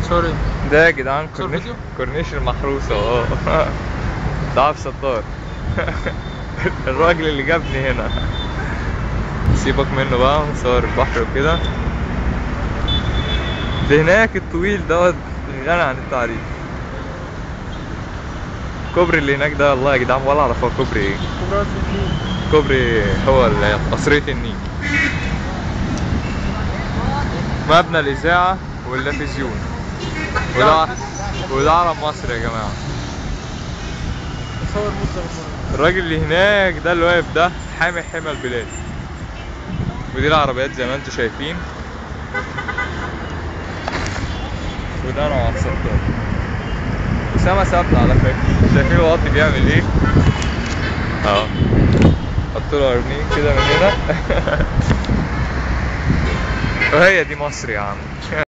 سوري ده يا جدعان صور كورنيش فيديو؟ كورنيش المحروسة اه ده عبد ستار الراجل اللي جابني هنا سيبك منه بقى ونصور البحر وكده ده هناك الطويل دوت غني عن التعريف الكوبري اللي هناك ده والله يا جدعان ولا اعرف هو كوبري ايه كبرات النيل كوبري هو ال- قصرية النيل مبنى الإذاعة والتلفزيون وده وده علم مصر يا جماعة صور مصر الراجل اللي هناك ده اللي واقف ده حامي حمى البلاد ودي العربيات زي ما انتم شايفين وده انا وعبد الستار أسامة ثابتة على فكرة شايفين الوطي بيعمل ايه؟ اهو حط له قرنين كده من هنا وهي دي مصر يا عم